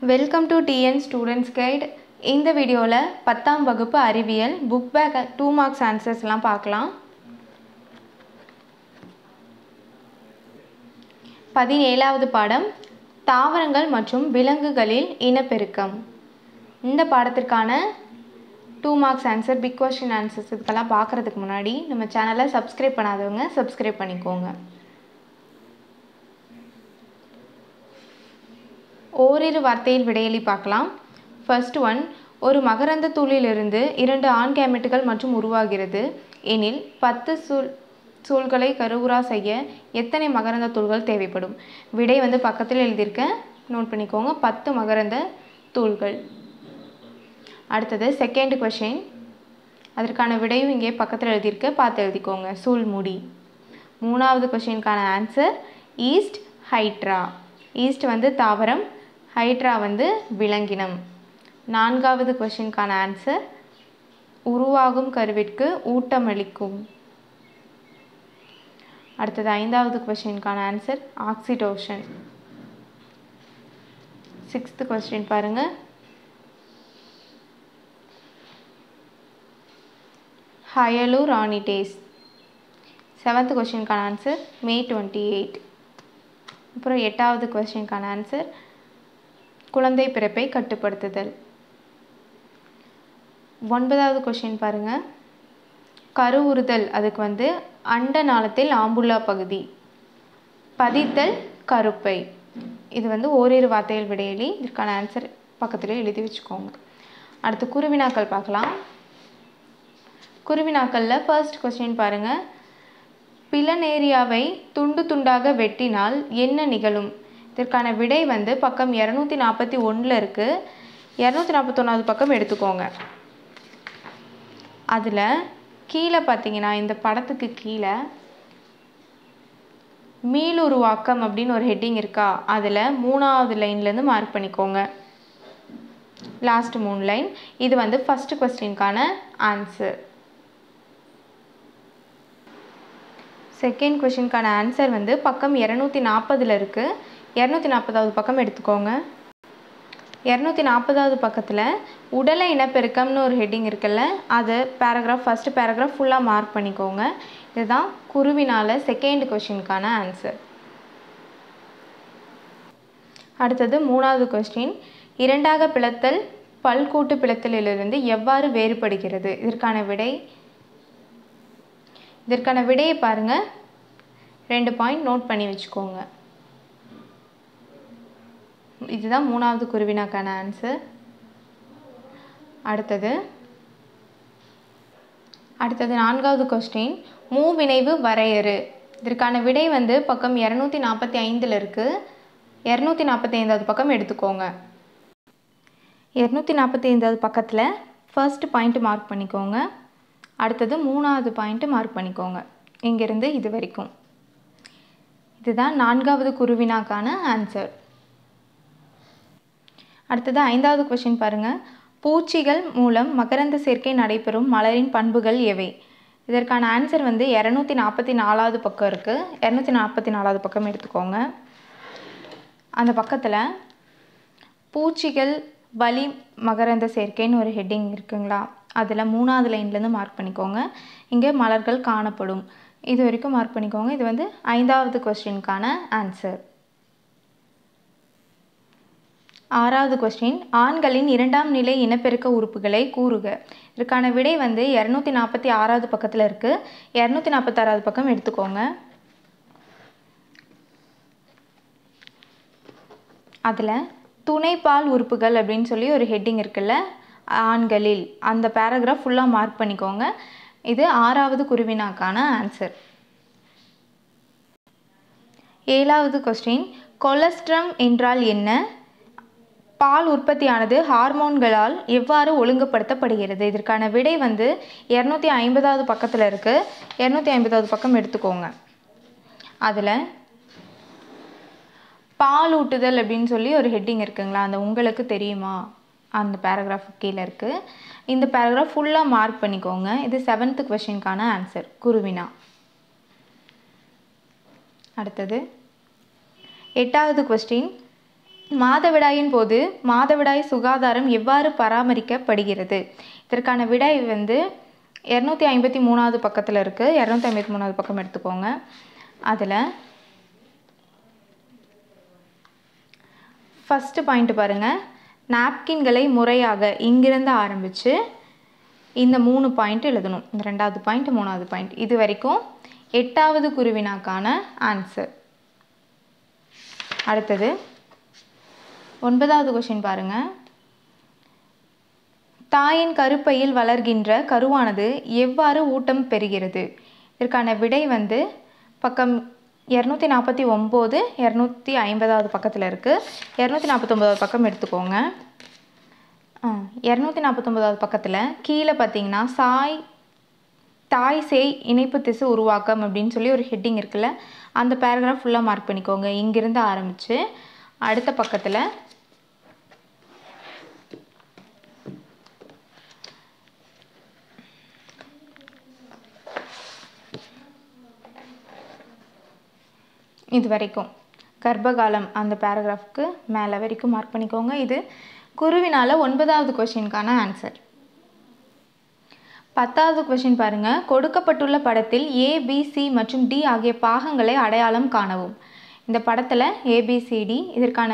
welcome to TN students guide இந்த வீடியோவில் பத்தாம் வகுப்பு அறிவியல் புக் பேக் டூ மார்க்ஸ் ஆன்சர்ஸ்லாம் பார்க்கலாம் பதினேழாவது பாடம் தாவரங்கள் மற்றும் விலங்குகளில் இனப்பெருக்கம் இந்த பாடத்திற்கான two marks answer big question answers இதுக்கெல்லாம் பார்க்குறதுக்கு முன்னாடி நம்ம சேனலை சப்ஸ்கிரைப் பண்ணாதவங்க சப்ஸ்கிரைப் பண்ணிக்கோங்க ஓரிரு வார்த்தையில் விடையெளி பார்க்கலாம் ஃபர்ஸ்ட் ஒன் ஒரு மகரந்த தூளிலிருந்து இரண்டு ஆண் கேமெட்டுகள் மற்றும் உருவாகிறது எனில் பத்து சூழ் சூழ்களை கருவுரா செய்ய எத்தனை மகரந்த தூள்கள் தேவைப்படும் விடை வந்து பக்கத்தில் எழுதியிருக்கேன் நோட் பண்ணிக்கோங்க பத்து மகரந்த தூள்கள் அடுத்தது செகண்ட் கொஷின் அதற்கான விடையும் இங்கே பக்கத்தில் எழுதியிருக்கு பார்த்து எழுதிக்கோங்க சூழ்முடி மூணாவது கொஷினுக்கான ஆன்சர் ஈஸ்ட் ஹைட்ரா ஈஸ்ட் வந்து தாவரம் ஹைட்ரா வந்து விலங்கினம் நான்காவது கொஷினுக்கான ஆன்சர் உருவாகும் கருவிற்கு ஊட்டமளிக்கும் அடுத்தது ஐந்தாவது கொஷினுக்கான ஆன்சர் ஆக்சிடோஷன் சிக்ஸ்த்து கொஸ்டின் பாருங்கள் ஹயலுரானிடேஸ் செவன்த் கொஸ்டினுக்கான ஆன்சர் மே டுவெண்ட்டி எயிட் அப்புறம் எட்டாவது கொஸ்டினுக்கான ஆன்சர் குழந்தை பிறப்பை கட்டுப்படுத்துதல் ஒன்பதாவது கொஷின் பாருங்கள் கருவுறுதல் அதுக்கு வந்து அண்ட நாளத்தில் ஆம்புல்லா பகுதி பதித்தல் கருப்பை இது வந்து ஓரிரு வார்த்தைகள் விடையெளி இதற்கான ஆன்சர் பக்கத்தில் எழுதி வச்சுக்கோங்க அடுத்து குருவினாக்கள் பார்க்கலாம் குருவினாக்களில் ஃபர்ஸ்ட் கொஸ்டின் பாருங்கள் பிளனேரியாவை துண்டு துண்டாக வெட்டினால் என்ன நிகழும் இதற்கான விடை வந்து பக்கம் இரநூத்தி நாற்பத்தி ஒன்றில் இருக்குது இரநூத்தி நாற்பத்தொன்னாவது பக்கம் எடுத்துக்கோங்க அதில் கீழே பார்த்தீங்கன்னா இந்த படத்துக்கு கீழே மீளுருவாக்கம் அப்படின்னு ஒரு ஹெட்டிங் இருக்கா அதில் மூணாவது லைன்லேருந்து மார்க் பண்ணிக்கோங்க லாஸ்ட் மூணு லைன் இது வந்து ஃபஸ்ட்டு கொஸ்டினுக்கான ஆன்சர் செகண்ட் கொஷினுக்கான ஆன்சர் வந்து பக்கம் இரநூத்தி நாற்பதில் இருக்குது இரநூத்தி நாற்பதாவது பக்கம் எடுத்துக்கோங்க இரநூத்தி நாற்பதாவது பக்கத்தில் உடலை இனப்பெருக்கம்னு ஒரு ஹெட்டிங் இருக்குல்ல அது பேராகிராஃப் ஃபஸ்ட்டு பேராகிராஃப் ஃபுல்லாக மார்க் பண்ணிக்கோங்க இதுதான் குருவினால் செகண்ட் கொஷினுக்கான ஆன்சர் அடுத்தது மூணாவது கொஸ்டின் இரண்டாக பிளத்தல் பல்கூட்டு பிளத்தலிலிருந்து எவ்வாறு வேறுபடுகிறது இதற்கான விடை இதற்கான விடையை பாருங்கள் ரெண்டு பாயிண்ட் நோட் பண்ணி வச்சுக்கோங்க இதுதான் மூணாவது குருவினாக்கான ஆன்சர் அடுத்தது அடுத்தது நான்காவது கொஸ்டின் மூவினைவு வரையறு இதற்கான விடை வந்து பக்கம் இரநூத்தி நாற்பத்தி ஐந்தில் இருக்குது இரநூத்தி நாற்பத்தி ஐந்தாவது பக்கம் எடுத்துக்கோங்க இரநூத்தி நாற்பத்தி ஐந்தாவது பக்கத்தில் ஃபர்ஸ்ட் பாயிண்ட் மார்க் பண்ணிக்கோங்க அடுத்தது மூணாவது பாயிண்ட்டு மார்க் பண்ணிக்கோங்க இங்கேருந்து இது வரைக்கும் இதுதான் நான்காவது குருவினாக்கான ஆன்சர் அடுத்தது ஐந்தாவது கொஷின் பாருங்கள் பூச்சிகள் மூலம் மகரந்த சேர்க்கை நடைபெறும் மலரின் பண்புகள் எவை இதற்கான ஆன்சர் வந்து இரநூத்தி நாற்பத்தி நாலாவது பக்கம் இருக்குது இரநூத்தி நாற்பத்தி நாலாவது பக்கம் எடுத்துக்கோங்க அந்த பக்கத்தில் பூச்சிகள் வலி மகரந்த சேர்க்கைன்னு ஒரு ஹெட்டிங் இருக்குங்களா அதில் மூணாவது லைன்லேருந்து மார்க் பண்ணிக்கோங்க இங்கே மலர்கள் காணப்படும் இது வரைக்கும் மார்க் பண்ணிக்கோங்க இது வந்து ஐந்தாவது கொஸ்டினுக்கான ஆன்சர் ஆறாவது கொஸ்டின் ஆண்களின் இரண்டாம் நிலை இனப்பெருக்க உறுப்புகளை கூறுக இதற்கான விடை வந்து இரநூத்தி நாற்பத்தி ஆறாவது பக்கத்தில் இருக்குது இரநூத்தி நாற்பத்தாறாவது பக்கம் எடுத்துக்கோங்க அதில் துணைப்பால் உறுப்புகள் அப்படின்னு சொல்லி ஒரு ஹெட்டிங் இருக்குல்ல ஆண்களில் அந்த பேராகிராஃப் ஃபுல்லாக மார்க் பண்ணிக்கோங்க இது ஆறாவது குருவினாக்கான ஆன்சர் ஏழாவது கொஸ்டின் கொலஸ்ட்ரம் என்றால் என்ன பால் உற்பத்தியானது ஹார்மோன்களால் எவ்வாறு ஒழுங்குபடுத்தப்படுகிறது இதற்கான விடை வந்து இரநூத்தி ஐம்பதாவது பக்கத்தில் இருக்குது இரநூத்தி ஐம்பதாவது பக்கம் எடுத்துக்கோங்க அதில் பால் ஊட்டுதல் அப்படின்னு சொல்லி ஒரு ஹெட்டிங் இருக்குங்களா அந்த உங்களுக்கு தெரியுமா அந்த பேராகிராஃப் கீழே இருக்குது இந்த பேராகிராஃப் ஃபுல்லாக மார்க் பண்ணிக்கோங்க இது செவன்த்து கொஷினுக்கான ஆன்சர் குருவினா அடுத்தது எட்டாவது கொஸ்டின் மாதவிடாயின் போது மாதவிடாய் சுகாதாரம் எவ்வாறு பராமரிக்கப்படுகிறது இதற்கான விடை வந்து இரநூத்தி ஐம்பத்தி மூணாவது பக்கத்தில் இருக்குது இரநூத்தி ஐம்பத்தி மூணாவது பக்கம் எடுத்துக்கோங்க அதில் ஃபஸ்ட்டு பாயிண்ட் பாருங்கள் நாப்கின்களை முறையாக இங்கிருந்து ஆரம்பித்து இந்த மூணு பாயிண்ட் எழுதணும் இந்த ரெண்டாவது பாயிண்ட் மூணாவது பாயிண்ட் இது வரைக்கும் எட்டாவது குருவினாக்கான ஆன்சர் அடுத்தது ஒன்பதாவது கொஷின் பாருங்கள் தாயின் கருப்பையில் வளர்கின்ற கருவானது எவ்வாறு ஊட்டம் பெறுகிறது இதற்கான விடை வந்து பக்கம் இரநூத்தி நாற்பத்தி ஒம்பது இரநூத்தி ஐம்பதாவது பக்கத்தில் இருக்குது இரநூத்தி நாற்பத்தொம்போதாவது பக்கம் எடுத்துக்கோங்க இரநூத்தி நாற்பத்தொம்போதாவது பக்கத்தில் கீழே பார்த்தீங்கன்னா சாய் தாய் சேய் இணைப்பு திசு உருவாக்கம் அப்படின்னு சொல்லி ஒரு ஹெட்டிங் இருக்குல்ல அந்த பேராகிராஃப் ஃபுல்லாக மார்க் பண்ணிக்கோங்க இங்கிருந்து ஆரம்பித்து அடுத்த பக்கத்தில் இது வரைக்கும் கர்ப்பகாலம் அந்த பேராகிராஃப்க்கு மேலே வரைக்கும் மார்க் பண்ணிக்கோங்க இது குருவினால் ஒன்பதாவது கொஷினுக்கான ஆன்சர் பத்தாவது கொஷின் பாருங்கள் கொடுக்கப்பட்டுள்ள படத்தில் ஏ பி சி மற்றும் டி ஆகிய பாகங்களை அடையாளம் காணவும் இந்த படத்தில் ஏபிசிடி இதற்கான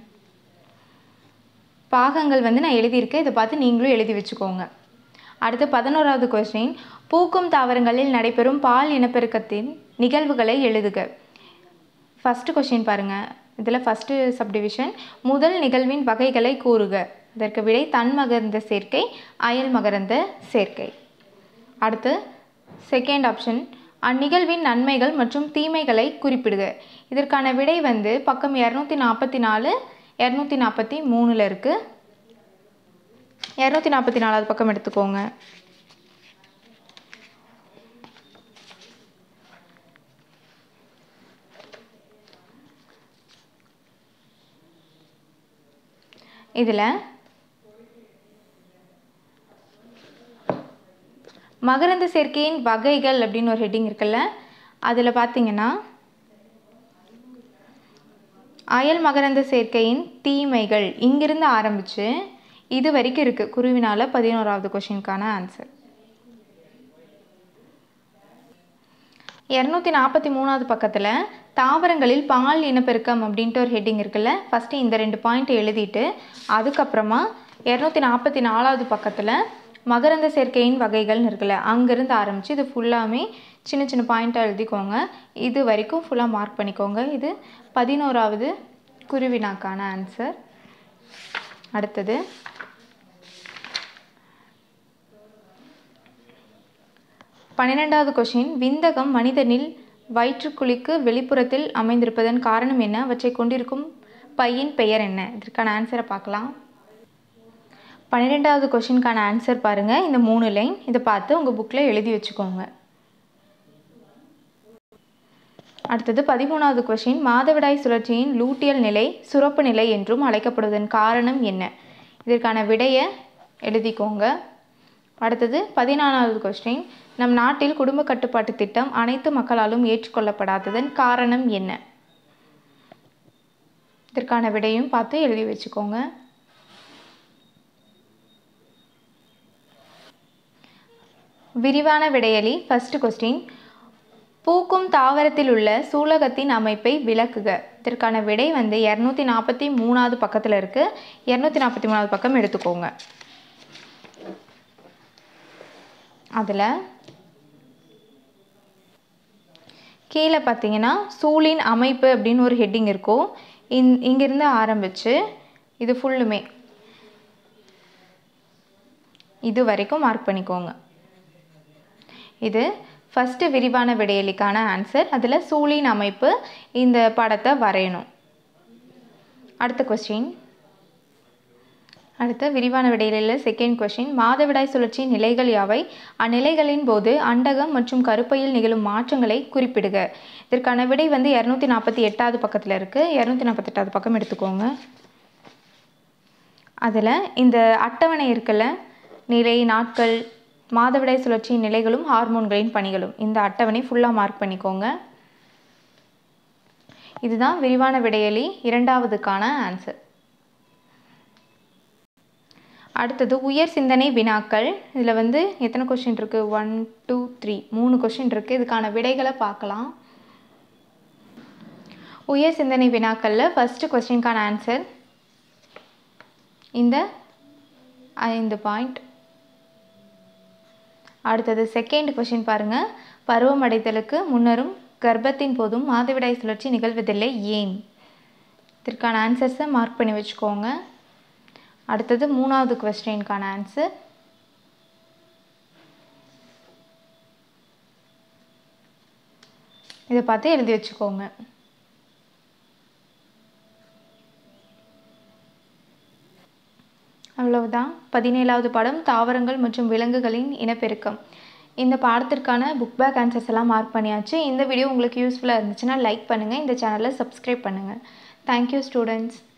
பாகங்கள் வந்து நான் எழுதியிருக்கேன் இதை பார்த்து நீங்களும் எழுதி வச்சுக்கோங்க அடுத்து பதினோராவது கொஸ்டின் பூக்கும் தாவரங்களில் நடைபெறும் பால் இனப்பெருக்கத்தின் நிகழ்வுகளை எழுதுக ஃபஸ்ட்டு கொஷின் பாருங்கள் இதில் ஃபஸ்ட்டு சப்டிவிஷன் முதல் நிகழ்வின் வகைகளை கூறுக இதற்கு விடை தன்மகரந்த சேர்க்கை அயல் மகரந்த சேர்க்கை அடுத்து செகண்ட் ஆப்ஷன் அந்நிகழ்வின் நன்மைகள் மற்றும் தீமைகளை குறிப்பிடுக இதற்கான விடை வந்து பக்கம் இரநூத்தி நாற்பத்தி நாலு இரநூத்தி நாற்பத்தி மூணில் இருக்குது இரநூத்தி நாற்பத்தி நாலாவது பக்கம் எடுத்துக்கோங்க இதில் மகரந்த சேர்க்கையின் வகைகள் அப்படின்னு ஒரு ஹெட்டிங் இருக்குல்ல அதில் பார்த்தீங்கன்னா அயல் மகரந்த சேர்க்கையின் தீமைகள் இங்கிருந்து ஆரம்பித்து இது வரைக்கும் இருக்குது குருவினால் பதினோராவது கொஷினுக்கான ஆன்சர் இரநூத்தி நாற்பத்தி மூணாவது பக்கத்தில் தாவரங்களில் பால் இனப்பெருக்கம் அப்படின்ட்டு ஒரு ஹெட்டிங் இருக்குல்ல ஃபஸ்ட்டு இந்த ரெண்டு பாயிண்ட் எழுதிட்டு அதுக்கப்புறமா இரநூத்தி நாற்பத்தி நாலாவது பக்கத்தில் மகரந்த சேர்க்கையின் வகைகள்னு இருக்குல்ல அங்கேருந்து ஆரம்பித்து இது ஃபுல்லாமே சின்ன சின்ன பாயிண்ட்டாக எழுதிக்கோங்க இது வரைக்கும் ஃபுல்லாக மார்க் பண்ணிக்கோங்க இது பதினோராவது குருவினாக்கான ஆன்சர் அடுத்தது பன்னிரெண்டாவது கொஷின் விந்தகம் மனிதனில் வயிற்றுக்குழிக்கு வெளிப்புறத்தில் அமைந்திருப்பதன் காரணம் என்ன அவற்றை கொண்டிருக்கும் பையின் பெயர் என்ன இதற்கான ஆன்சரை பார்க்கலாம் பன்னிரெண்டாவது கொஷினுக்கான ஆன்சர் பாருங்கள் இந்த மூணு லைன் இதை பார்த்து உங்கள் புக்கில் எழுதி வச்சுக்கோங்க அடுத்தது பதிமூணாவது கொஷின் மாதவிடாய் சுழற்சியின் லூட்டியல் நிலை சுரப்பு நிலை என்றும் அழைக்கப்படுவதன் காரணம் என்ன இதற்கான விடையை எழுதிக்கோங்க அடுத்தது பதினாலாவது கொஸ்டின் நம் நாட்டில் குடும்ப கட்டுப்பாட்டு திட்டம் அனைத்து மக்களாலும் ஏற்றுக்கொள்ளப்படாததன் காரணம் என்ன இதற்கான விடையும் பார்த்து எழுதி வச்சுக்கோங்க விரிவான விடையலி ஃபர்ஸ்ட் கொஸ்டின் பூக்கும் தாவரத்தில் உள்ள சூலகத்தின் அமைப்பை விளக்குக இதற்கான விடை வந்து இரநூத்தி நாற்பத்தி மூணாவது பக்கத்தில் இருக்குது இரநூத்தி நாற்பத்தி மூணாவது பக்கம் எடுத்துக்கோங்க அதில் கீழே பார்த்தீங்கன்னா சூழின் அமைப்பு அப்படின்னு ஒரு ஹெட்டிங் இருக்கும் இந் இங்கிருந்து ஆரம்பித்து இது ஃபுல்லுமே இது வரைக்கும் மார்க் பண்ணிக்கோங்க இது ஃபஸ்ட்டு விரிவான விடையலிக்கான ஆன்சர் அதில் சூழின் அமைப்பு இந்த படத்தை வரையணும் அடுத்த கொஸ்டின் அடுத்த விரிவான விடையிலில் செகண்ட் கொஷின் மாதவிடாய் சுழற்சியின் நிலைகள் யாவை அந்நிலைகளின் போது அண்டகம் மற்றும் கருப்பையில் நிகழும் மாற்றங்களை குறிப்பிடுக இதற்கான விடை வந்து இரநூத்தி நாற்பத்தி எட்டாவது பக்கத்தில் இருக்குது இரநூத்தி நாற்பத்தெட்டாவது பக்கம் எடுத்துக்கோங்க அதில் இந்த அட்டவணை இருக்குல்ல நிலை நாட்கள் மாதவிடாய் சுழற்சியின் நிலைகளும் ஹார்மோன்களின் பணிகளும் இந்த அட்டவணை ஃபுல்லாக மார்க் பண்ணிக்கோங்க இதுதான் விரிவான விடையலி இரண்டாவதுக்கான ஆன்சர் அடுத்தது உயர் சிந்தனை வினாக்கள் இதில் வந்து எத்தனை கொஷின் இருக்குது ஒன் டூ த்ரீ மூணு கொஷின் இருக்குது இதுக்கான விடைகளை பார்க்கலாம் உயர் சிந்தனை வினாக்களில் ஃபஸ்ட்டு கொஸ்டினுக்கான ஆன்சர் இந்த ஐந்து பாயிண்ட் அடுத்தது செகண்ட் கொஷின் பாருங்கள் பருவமடைதலுக்கு முன்னரும் கர்ப்பத்தின் போதும் மாதவிடாய் சுழற்சி நிகழ்வதில்லை ஏன் இதற்கான ஆன்சர்ஸை மார்க் பண்ணி வச்சுக்கோங்க அடுத்தது மூணாவது கொஸ்டினுக்கான ஆன்சர் இதை பார்த்து எழுதி வச்சுக்கோங்க அவ்வளவுதான் பதினேழாவது பாடம் தாவரங்கள் மற்றும் விலங்குகளின் இனப்பெருக்கம் இந்த பாடத்திற்கான புக் பேக் ஆன்சர்ஸ் எல்லாம் மார்க் பண்ணியாச்சு இந்த வீடியோ உங்களுக்கு யூஸ்ஃபுல்லாக இருந்துச்சுன்னா லைக் பண்ணுங்கள் இந்த சேனலை சப்ஸ்கிரைப் பண்ணுங்கள் தேங்க்யூ ஸ்டூடெண்ட்ஸ்